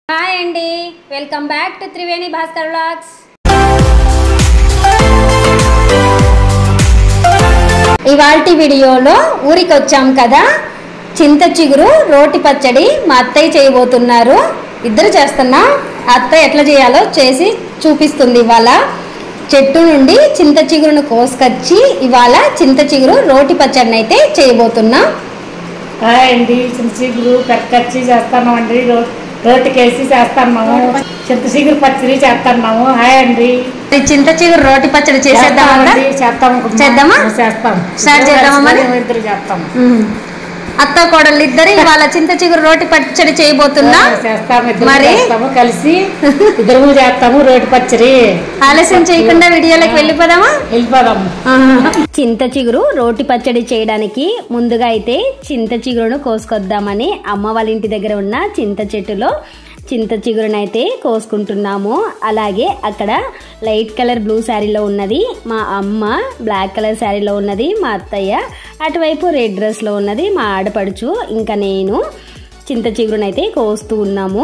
Hi అండి welcome back to Triveni Bhaskar vlogs ఇవాల్టి వీడియోలో ఊరికి వచ్చాం కదా చింత చిగురు రోటి పచ్చడి మా అత్తయ్య చేయబోతున్నారు ఇద్దరు చేస్తున్నా అత్తయ్య ఎట్లా చేయాలో చేసి చూపిస్తుంది ఇవాళ చెట్టు నుండి చింత చిగురును కోసుకొచ్చి ఇవాళ చింత చిగురు రోటి పచ్చడిని అయితే చేయబోతున్నాం హాయ్ అండి చింత చిగురు కక్కచ్చి చేస్తున్నామండి రో రోటికేసి చేస్తున్నాము చింత చిగురు పచ్చడి చేస్తున్నాము హాయ్ అండి ఈ చింత చిగురు రోటి పచ్చడి చేసేద్దామా చేస్తామండి, చేస్తాము చేద్దామా? చేస్తాం స్టార్ట్ చేద్దామా మరి? మేము ఇద్దరు చేస్తాం అత్త కోడళ్ళు ఇద్దరు ఇవాళ చింత చిగురు రోటి పచ్చడి చేయబోతున్నా చేస్తాము ఇద్దరు మరి? చేస్తాము కలిసి ఇద్దరు చేస్తాము రోటి పచ్చడి ఆలస్యం చేయకుండా వీడియోలోకి వెళ్ళిపోదామా వెళ్ళిపోదాము చింత చిగురు రోటి పచ్చడి చేయడానికి ముందుగా అయితే చింత చిగురును కోసుకొద్దామని అమ్మ వాళ్ళ ఇంటి దగ్గర ఉన్న చింత చెట్టులో చింత చిగురునైతే కోసుకుంటున్నాము అలాగే అక్కడ లైట్ కలర్ బ్లూ శారీలో ఉన్నది మా అమ్మ బ్లాక్ కలర్ శారీలో ఉన్నది మా అత్తయ్య అటువైపు రెడ్ డ్రెస్లో ఉన్నది మా ఆడపడుచు ఇంకా నేను చింత చిగురునైతే కోస్తూ ఉన్నాము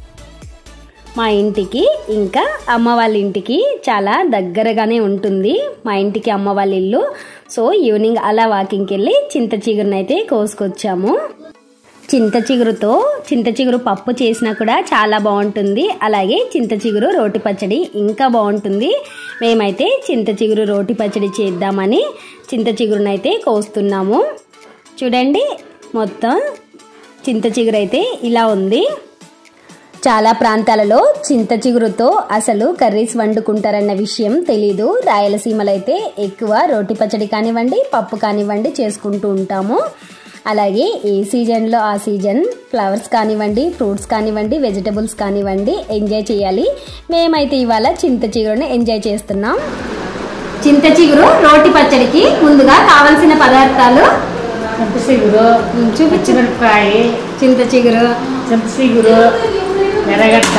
మా ఇంటికి ఇంకా అమ్మ వాళ్ళ ఇంటికి చాలా దగ్గరగానే ఉంటుంది మా ఇంటికి అమ్మ వాళ్ళ ఇల్లు సో ఈవినింగ్ అలా వాకింగ్కి వెళ్ళి చింత చిగురునైతే కోసుకొచ్చాము చింత చిగురుతో చింత చిగురు పప్పు చేసినా కూడా చాలా బాగుంటుంది అలాగే చింత చిగురు రోటి పచ్చడి ఇంకా బాగుంటుంది మేమైతే చింత చిగురు రోటి పచ్చడి చేద్దామని చింత చిగురునైతే కోస్తున్నాము చూడండి మొత్తం చింత చిగురు అయితే ఇలా ఉంది చాలా ప్రాంతాలలో చింత చిగురుతో అసలు కర్రీస్ వండుకుంటారన్న విషయం తెలీదు రాయలసీమలో అయితే ఎక్కువ రోటి పచ్చడి కానివ్వండి పప్పు కానివ్వండి చేసుకుంటూ ఉంటాము అలాగే ఏ సీజన్లో ఆ సీజన్ ఫ్లవర్స్ కానివ్వండి ఫ్రూట్స్ కానివ్వండి వెజిటబుల్స్ కానివ్వండి ఎంజాయ్ చేయాలి మేమైతే ఇవాళ చింత చిగురుని ఎంజాయ్ చేస్తున్నాం చింత చిగురు రోటి పచ్చడికి ముందుగా కావలసిన పదార్థాలు చింత చిగురు పచ్చిమిరపకాయ చింత చిగురు చింత చిగురు ఎర్రగడ్డ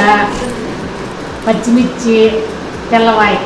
పచ్చిమిర్చి తెల్లవాయి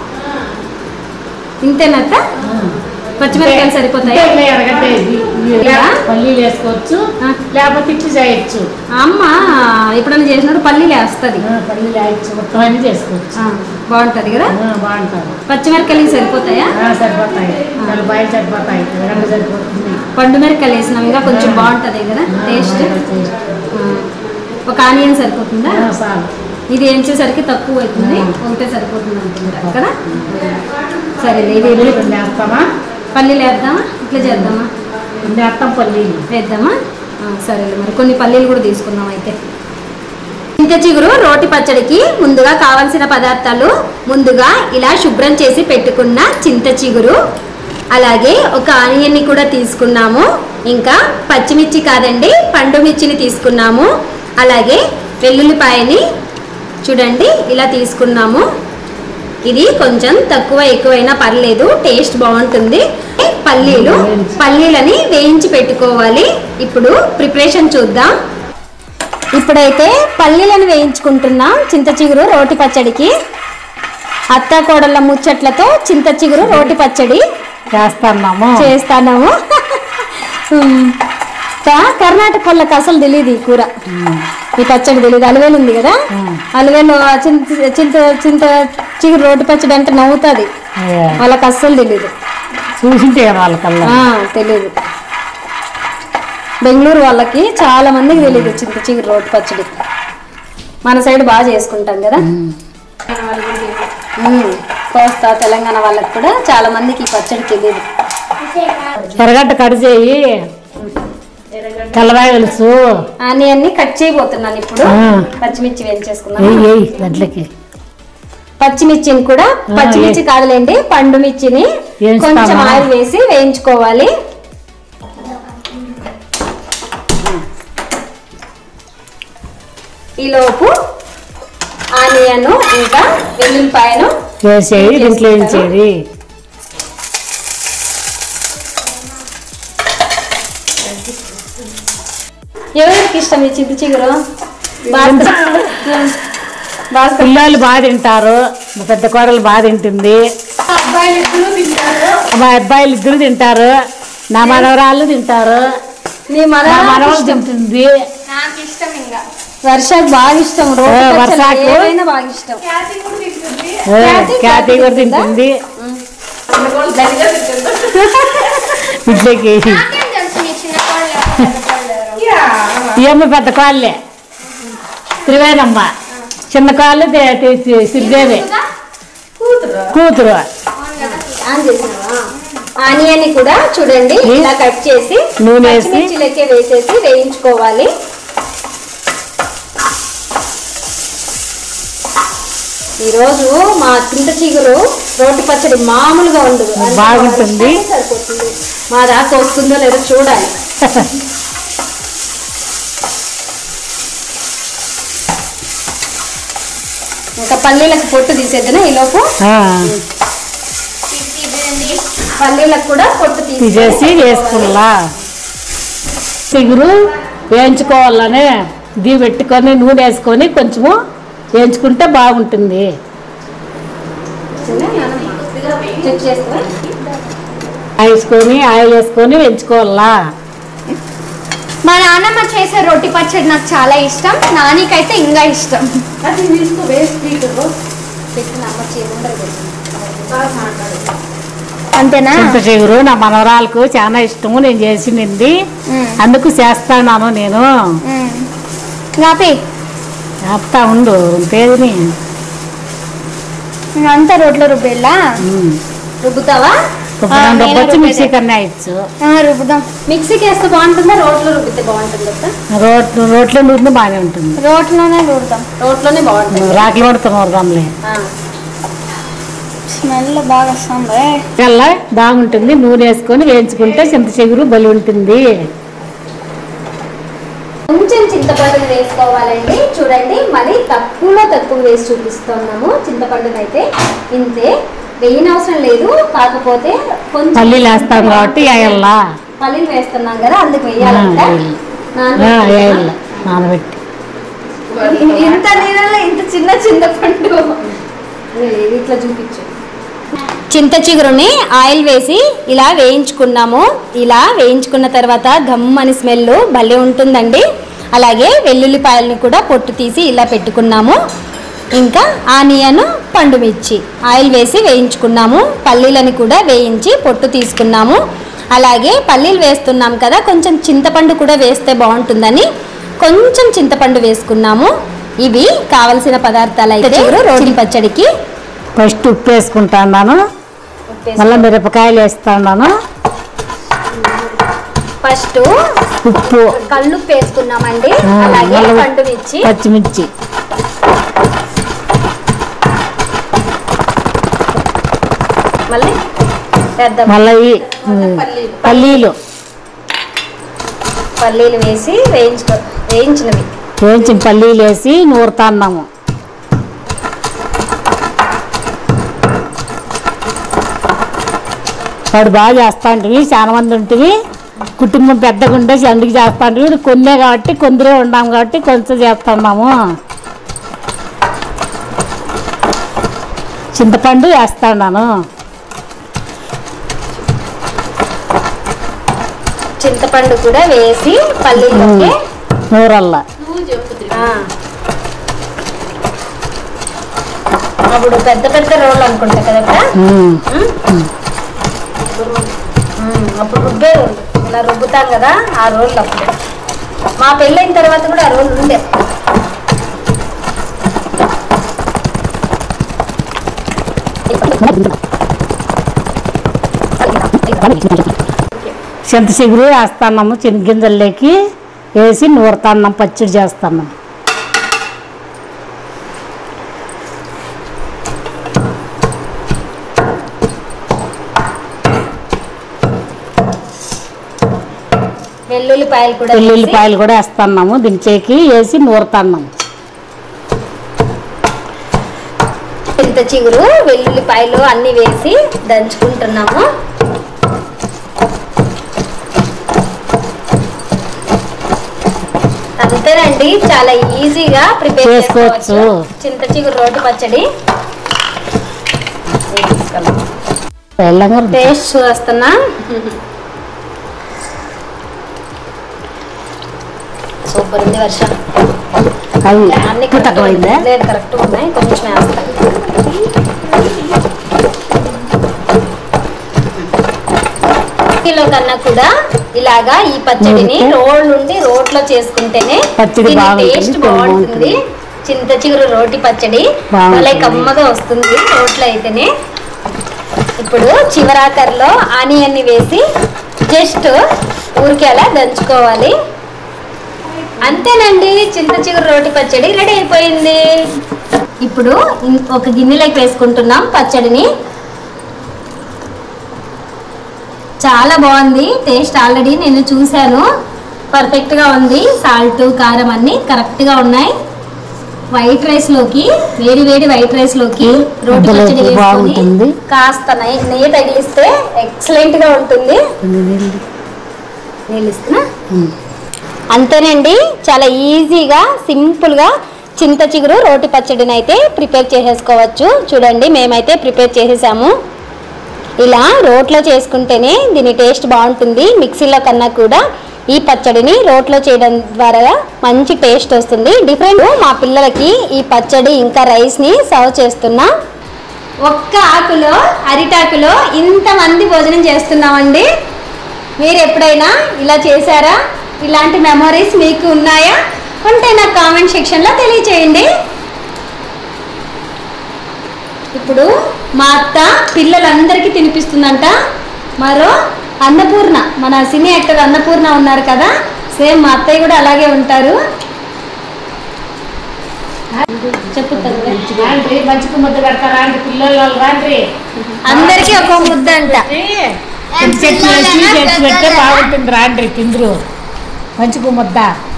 ఇంతేనత్త పచ్చిమిరపకాయలు సరిపోతాయి ఇంతే ఎర్రగడ్డ ఇది. ఇలా? పల్లీలు వేసుకోవచ్చు ఆ. లేకపోతే ఇట్లు చేయొచ్చు అమ్మ ఎప్పుడైనా చేసినప్పుడు పల్లీలు వేస్తుంది ఆ, పల్లీలు వేయచ్చు మొత్తం అన్ని చేసుకోవచ్చు బాగుంటది కదా ఆ, బాగుంటుంది పచ్చిమిరపకాయలు సరిపోతాయా ఆ, సరిపోతాయి తెల్లబాయలు సరిపోతాయి ఎర్రగడ్డ సరిపోతుంది పండు మిరపకాయలు వేసినాం ఇంకా కొంచెం బాగుంటది కదా టేస్ట్ ఆ. ఒక ఆనియన్ సరిపోతుందా ఆ, చాలు ఇది ఎంచేసరికి తక్కువ అవుతుంది ఒకటే సరిపోతుంది అనుకుంటా కదా సరే ఇది పల్లీలు కొన్ని వేస్తామా పల్లీలు వేద్దామా ఇట్లా చేద్దామా కొన్ని వేస్తాం పల్లీలు వేద్దామా ఆ, సరేలే మరి కొన్ని పల్లీలు కూడా తీసుకుందాం అయితే చింత చిగురు రోటి పచ్చడికి ముందుగా కావాల్సిన పదార్థాలు ముందుగా ఇలా శుభ్రం చేసి పెట్టుకున్న చింత చిగురు అలాగే ఒక ఆనియన్ని కూడా తీసుకున్నాము ఇంకా పచ్చిమిర్చి కాదండి పండు మిర్చిని తీసుకున్నాము అలాగే వెల్లుల్లిపాయని చూడండి ఇలా తీసుకున్నాము ఇది కొంచెం తక్కువ ఎక్కువైనా పర్లేదు టేస్ట్ బాగుంటుంది పల్లీలు పల్లీలని వేయించి పెట్టుకోవాలి ఇప్పుడు ప్రిపరేషన్ చూద్దాం ఇప్పుడైతే పల్లీలను వేయించుకుంటున్నాం చింత చిగురు రోటి పచ్చడికి అత్త కోడళ్ళ ముచ్చట్లతో చింత చిగురు రోటి పచ్చడి చేస్తున్నాము చేస్తాము కర్ణాటక వాళ్ళకి అసలు తెలియదు ఈ కూర ఈ పచ్చడి తెలియదు అలవేలు ఉంది కదా అలవేలు ఆ చింత చింత చింత చిగురు రోటి పచ్చడి అంటే నవ్వుతుంది వాళ్ళకి అస్సలు తెలియదు చూసింటే వాళ్ళకల్లా ఆ, తెలీదు బెంగళూరు వాళ్ళకి చాలా మందికి తెలియదు చింత చిగురు రోటి పచ్చడి మన సైడ్ బాగా చేసుకుంటాం కదా ఉమ్, కోస్తా తెలంగాణ వాళ్ళకి కూడా చాలా మందికి ఈ పచ్చడి తెలియదు ఎర్రగడ్డ కట్ చేయి తెల్లవాయి తెలుసు ఆనియన్ని కట్ చేయబోతున్నాను ఇప్పుడు ఆ. పచ్చిమిర్చి వేయించేసుకున్నాను వేయి వేయి దాంట్లోకి పచ్చిమిర్చిని కూడా పచ్చిమిర్చి కాదులేండి పండు మిర్చిని వేయించుతామా? కొంచెం ఆయిల్ వేసి వేయించుకోవాలి ఈలోపు ఆనియన్ ఇంకా వెల్లుల్లిపాయను వేసేది దీంట్లో వేయించేది ఎవరికి ఇష్టం ఈ చింత చిగురు భాస్కర్ భాస్కర్ పిల్లలు బాగా తింటారు మా పెద్ద కూరలు బాగా తింటుంది మా అబ్బాయిలు ఇద్దరు తింటారు నా మనవరాళ్ళు తింటారు నీ నా మన మనవలు తింటుంది నాకు ఇష్టం ఇంకా వర్షకు బాగా ఇష్టం రోటి ఆ, పచ్చళ్ళు వర్షాకు? ఏవైనా బాగా ఇష్టం ఏ, ఖ్యాతి ఖ్యాతి కూడా తింటుందా? తింటుంది ఇడ్లీకి నాకేం తెలుసు మీ చిన్న కోళ్ళు ఎవరు, పెద్ద కోళ్ళు ఎవరు? ఈ అమ్మ పెద్ద కాళ్ళే త్రివేణమ్మ చిన్న కాళ్ళు తే- తే- తే- సిరిదేవి కూతురు ఆన్ చేసినావా ఆనియన్ కూడా చూడండి ఏ? ఇలా కట్ చేసి నూనె వేసి? పచ్చిమిర్చిలకే వేసేసి వేయించుకోవాలి ఈరోజు మా చింత చిగురు రోటి పచ్చడి మామూలుగా ఉండదు అంటే బాగుంటుంది. మా సరిపోతుంది మా దాకా వస్తుందో లేదో చూడాలి ఇంకా పల్లీలకు పొట్టు తీసేద్దాం ఈలోపు ఆ, ఇది ఇదేంటి? పల్లీలకు కూడా పొట్టు తీసేసి వేసుకున్నా చిగురు వేయించుకోవాలనే దీ పెట్టుకొని నూనె వేసుకొని కొంచెము వేయించుకుంటే బాగుంటుంది చెక్ చేస్తా వేసుకొని ఆయిల్ వేసుకొని వేయించుకోవాలా మా నాన్నమ్మ చేసే రొట్టి పచ్చడి నాకు చాలా ఇష్టం నానికైతే ఇంకా ఇష్టం అంతేనా చింత చిగురు నా మనవరాలకు చాలా ఇష్టము నేను చేసింది ఉమ్, అందుకు చేస్తాను నేను ఉమ్. నాపి చెప్తా ఉండు పేరుని అంతా రోడ్లో రుబ్బేలా రుబ్బుతావా రుబ్బడం నేనే రుబ్బొచ్చు రుబ్బేదే. మిక్సీ కన్నా ఇచ్చు ఆ, రుబ్బుదాం మిక్సీకి వేస్తే బాగుంటుందా రోట్లో రుబ్బితే బాగుంటుంది కదా రోట్ రోట్లో నూనె బాగానే ఉంటుంది రోట్లోనే రుబ్బుదాం రోట్లోనే బాగుంటుంది రాకలు పడుతున్నారు రమ్లే ఆ. స్మెల్ బాగా వస్తుంది కల్లా బాగుంటుంది నూనె వేసుకొని వేయించుకుంటే చింత చిగురు బలి ఉంటుంది కొంచెం చింతపండుని వేసుకోవాలండి చూడండి మరి తక్కువలో తక్కువ వేసి చూపిస్తున్నాము చింతపండుని అయితే ఇంతే వేయనవసరం లేదు కాకపోతే కొంచెం పల్లీలు వేస్తాం కాబట్టి వేయాలా పల్లీలు వేస్తున్నాం కదా అందుకు వేయాలంట ఆ, వేయాలి. నానబెట్టి వేయాల నానబెట్టి ఇంత నీళ్ళలో ఇంత చిన్న చింతపండు ఇది ఇట్లా చూపించు చింత చిగురుని ఆయిల్ వేసి ఇలా వేయించుకున్నాము ఇలా వేయించుకున్న తర్వాత గమ్మని స్మెల్ భలే ఉంటుందండి అలాగే వెల్లుల్లిపాయలని కూడా పొట్టు తీసి ఇలా పెట్టుకున్నాము ఇంకా ఆనియన్ పండు మిర్చి ఆయిల్ వేసి వేయించుకున్నాము పల్లీలని కూడా వేయించి పొట్టు తీసుకున్నాము అలాగే పల్లీలు వేస్తున్నాం కదా కొంచెం చింతపండు కూడా వేస్తే బాగుంటుందని కొంచెం చింతపండు వేసుకున్నాము ఇవి కావలసిన పదార్థాలు అయితే రోటి పచ్చడికి ఫస్ట్ ఉప్పు వేసుకుంటాను మళ్ళీ మిరపకాయలు వేస్తాను ఫస్ట్ ఉప్పు కళ్ళు వేసుకున్నామండి ఆ, అలాగే మళ్ళీ పండు మిర్చి పచ్చిమిర్చి మళ్ళీ పెద్ద మళ్ళీ ఇవి, ఉమ్, పల్లీలు పల్లీలు వేసి వేయించుకో వేయించినవి వేయించిన పల్లీలు వేసి నూరుతాన్నాము వాడు బాగా చేస్తా ఉంటివి చాలా మంది ఉంటివి కుటుంబం పెద్దగా ఉంటే అందుకు చేస్తా ఉంటివి కొన్నే కాబట్టి కొందరే ఉన్నాము కాబట్టి కొంచెం చేస్తున్నాము చింతపండు వేస్తాను చింతపండు కూడా వేసి పల్లీలోకి నూరల్లా ఆ. అప్పుడు పెద్ద పెద్ద రోళ్ళు అనుకుంటా కదా అక్క? ఉమ్. ఉమ్, అప్పుడు రుబ్బే రోళ్ళు ఇలా రుబ్బుతాం కదా ఆ రోళ్ళు అప్పుడు మా పెళ్ళైన తర్వాత కూడా ఆ రోళ్ళు ఉండే చింత చిగురు వేస్తున్నాము చింత గింజల్లోకి వేసి నూరుతాన్నాం పచ్చడి చేస్తున్నాం వెల్లుల్లిపాయలు కూడా వేసి వెల్లుల్లిపాయలు కూడా వేస్తున్నాము దించేకి వేసి నూరుతున్నాం చింత చిగురు వెల్లుల్లిపాయలు అన్ని వేసి దంచుకుంటున్నాము అంతేనండి చాలా ఈజీగా ప్రిపేర్ చేసుకోవచ్చు. చేసుకోవచ్చు చింత చిగురు రోటి పచ్చడి బెల్లంగా టేస్ట్ చూస్తున్నా సూపర్ ఉంది వర్షం అవి అన్ని ఎక్కువ తక్కువైందా లేదు కరెక్ట్ ఉన్నాయి కొంచెం వేస్తాను కిలో కన్నా కూడా ఇలాగా ఈ పచ్చడిని ఓకే. రోల్ నుండి రోట్లో చేసుకుంటేనే పచ్చడి దీని బాగుంటుంది, టేస్ట్ చాలా బాగుంటుంది బాగుంటుంది. చింత చిగురు రోటి పచ్చడి బాగుంటుంది. భలే కమ్మగా వస్తుంది రోట్లో అయితేనే ఇప్పుడు చివరాకర్లో ఆనియన్ని వేసి జస్ట్ ఊరికే అలా దంచుకోవాలి అంతేనండి చింత చిగురు రోటి పచ్చడి రెడీ అయిపోయింది ఇప్పుడు ఇన్- ఒక గిన్నెలోకి వేసుకుంటున్నాం పచ్చడిని చాలా బాగుంది టేస్ట్ ఆల్రెడీ నేను చూశాను పర్ఫెక్ట్గా ఉంది సాల్ట్ కారం అన్నీ కరెక్ట్గా ఉన్నాయి వైట్ రైస్ లోకి వేడి వేడి వైట్ రైస్ లోకి రోటి ముద్దలోకి పచ్చడి వేసుకొని బాగుంటుంది. కాస్త నెయ్యి నెయ్యి తగిలిస్తే ఎక్సలెంట్ గా ఉంటుంది నీళ్ళు ఇస్తున్నా అంతేనండి చాలా ఈజీగా సింపుల్గా చింత చిగురు రోటి పచ్చడిని అయితే ప్రిపేర్ చేసేసుకోవచ్చు చూడండి మేమైతే ప్రిపేర్ చేసేసాము ఇలా రోట్లో చేసుకుంటేనే దీని టేస్ట్ బాగుంటుంది మిక్సీలో కన్నా కూడా ఈ పచ్చడిని రోట్లో చేయడం ద్వారా మంచి టేస్ట్ వస్తుంది డిఫరెంట్ మా పిల్లలకి ఈ పచ్చడి ఇంకా రైస్ని సర్వ్ చేస్తున్నా ఒక్క ఆకులో అరిటాకులో ఇంతమంది భోజనం చేస్తున్నామండి మీరు ఎప్పుడైనా ఇలా చేశారా ఇలాంటి మెమరీస్ మీకు ఉన్నాయా ఉంటే నాకు కామెంట్ సెక్షన్లో తెలియచేయండి ఇప్పుడు మా అత్త పిల్లలందరికీ తినిపిస్తుందంట మరో అన్నపూర్ణ మన సినీ యాక్టర్ అన్నపూర్ణ ఉన్నారు కదా సేమ్ మా అత్తయ్య కూడా అలాగే ఉంటారు చెప్పు తల్లి. రాండ్రి మంచిగా ముద్ద పెడతారా అండి పిల్లలు వాళ్ళు రాండ్రి అందరికీ ఒక ముద్ద అంట చెట్టు చెట్టు వేసి చెట్టు పెడితే బాగుంటుంది రాండ్రి తిందురు మంచిగా ముద్ద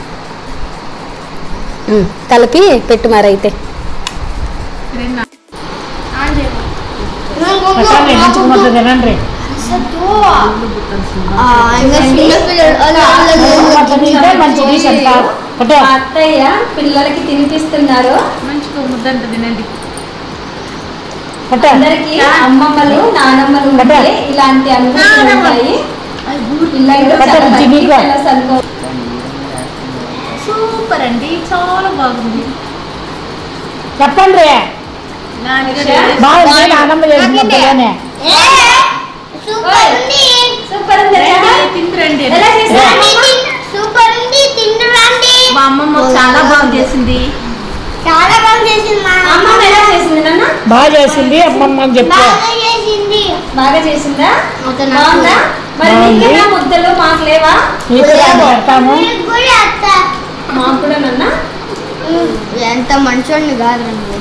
ఉమ్, కలిపి పెట్టు మరైతే పట్టాలి మంచిగా ముద్ద తినండి ముద్ద తింటే మంచిది చెప్తా పట్టు మా అత్తయ్య పిల్లలకి తినిపిస్తున్నారు పట్టు అందరికి అమ్మమ్మలు నానమ్మలు ఉంటే ఇలాంటి అనుభూతులు ఉంటాయి పిల్లలు పట్టు, చాలా రుచి మంచి నీకు. fellows అనుకో సూపర్ అండి చాలా బాగుంది చెప్పండి బాగుంది నానమ్మ చేసిన ముద్దలోనే సూపర్ ఉంది కదా? తిందురండి ఎలా చేశారు సూపర్ ఉంది తిండు రండి మా అమ్మమ్మ చాలా బాగా చేసింది చాలా బాగా చేసింది మా అమ్మమ్మ ఎలా చేసింది నాన్న బాగా చేసింది అమ్మమ్మ అని చెప్పు బాగా చేసింది బాగా చేసిందా ఒక నాకు. బాగుందా మరి బాగుంది. నీకేనా ముద్దలు మాకు లేవా నీకు పెడతాము మీకు కూడా అత్త మాకు కూడా నాన్న ఎంత మంచోడిని కాదు రండి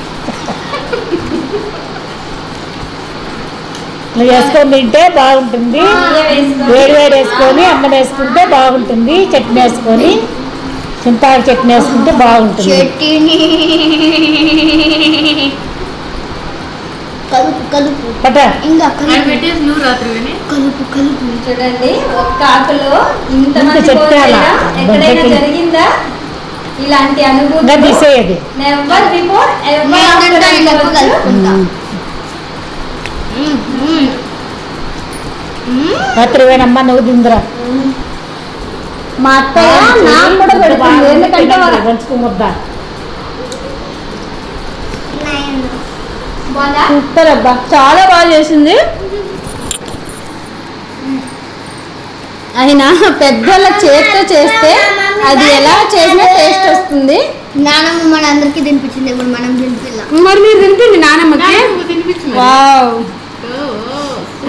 ఇట్లా వేసుకొని తింటే బాగుంటుంది వేడి వేడి వేసుకొని అన్నం వేసుకుంటే బాగుంటుంది చట్నీ వేసుకొని చింతాకు చట్నీ వేసుకుంటే బాగుంటుంది చెట్టిని కలుపు కలుపు పట్ట ఇంకా ఆయన కలుపు పెట్టేసి నువ్వు రాత్రి విని కలుపు కలుపు చూడండి ఒక్క ఆకులో ఇంతమంది ఇంత చెట్టాలా? భోజనం ఎక్కడైనా దొంగకి. జరిగిందా ఇలాంటి ఇంకా అనుభూతి తీసేయది నెవర్ బిఫోర్ ఎవర్ నేనంతా ఇలా కలుపుకుంటా రాత్రి పోయినమ్మ నువ్వు తిందురా మా అత్తయ్య నాకు కూడా పెడుతుంది ఎందుకంటే వాళ్ళ- మంచుకు ముద్ద బాగా సూపర్ అబ్బా చాలా బాగా చేసింది అయినా పెద్దోళ్ళ చేతితో చేస్తే అది ఎలా చేసినా టేస్ట్ వస్తుంది నానమ్మ మన అందరికి తినిపించింది ఇప్పుడు మనం తినిపిల్లా మరి మీరు తింటుంది నానమ్మకి నువ్వు తినిపించు మరి. Wow oh, oh,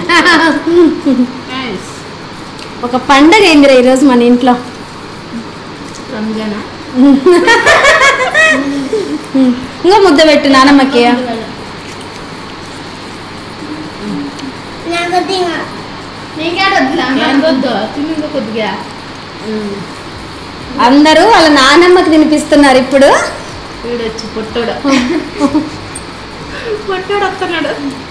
nice. ఒక పండగ అయిందిరా ఈరోజు మన ఇంట్లో రంజానా ఇంకా ముద్ద పెట్టు నానమ్మకి ఏం వద్దు తిని కొద్దిగా అందరూ వాళ్ళ నానమ్మకి తినిపిస్తున్నారు ఇప్పుడు వీడొచ్చి పొట్టోడు పొట్టోడు వస్తున్నాడు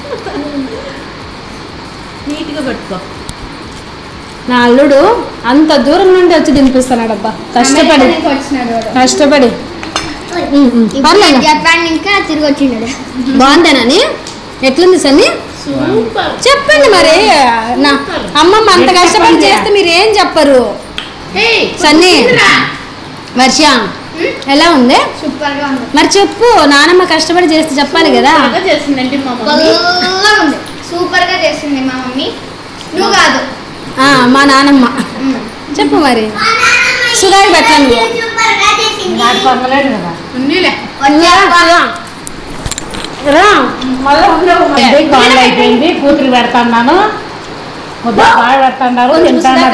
నీట్గా పట్టుకో నా అల్లుడు అంత దూరం నుండి వచ్చి తినిపిస్తున్నాడు అబ్బా కష్టపడి కష్టపడి ఉమ్, ఉమ్. పర్లేదు జపాన్ ఇంకా తిరిగి వచ్చిండు బాగుందేనని ఎట్లుంది సన్ని సూపర్ చెప్పండి మరి నా అమ్మమ్మ అంత కష్టపడి చేస్తే మీరు ఏం చెప్పరు ఏయ్, సన్నీ తిందురా. వర్ష ఎలా ఉంది సూపర్ గా ఉంది మరి చెప్పు నానమ్మ కష్టపడి చేస్తే చెప్పాలి కదా బాగా చేసిందండి మా మమ్మీ చల్లగా ఉంది సూపర్ గా చేసింది మా మమ్మీ నువ్వు కాదు ఆ, మా నానమ్మ చెప్పు మరి సుధాకి పెట్టాను నాకు పొంగలేడు కదా ఉన్నీలే మళ్ళీ కాళ్ళు అయిపోయింది కూతురు పెడతాను ముద్ద బాగా పెడుతున్నారు తింటాను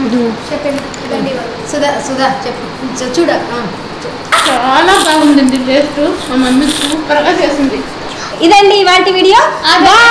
సుధా సుధా చెప్పు చూ- చూడ ఆ. చాలా బాగుందండి టేస్ట్ మా మమ్మీ సూపర్ గా చేసింది ఇదండి ఇవాటి వీడియో బాయ్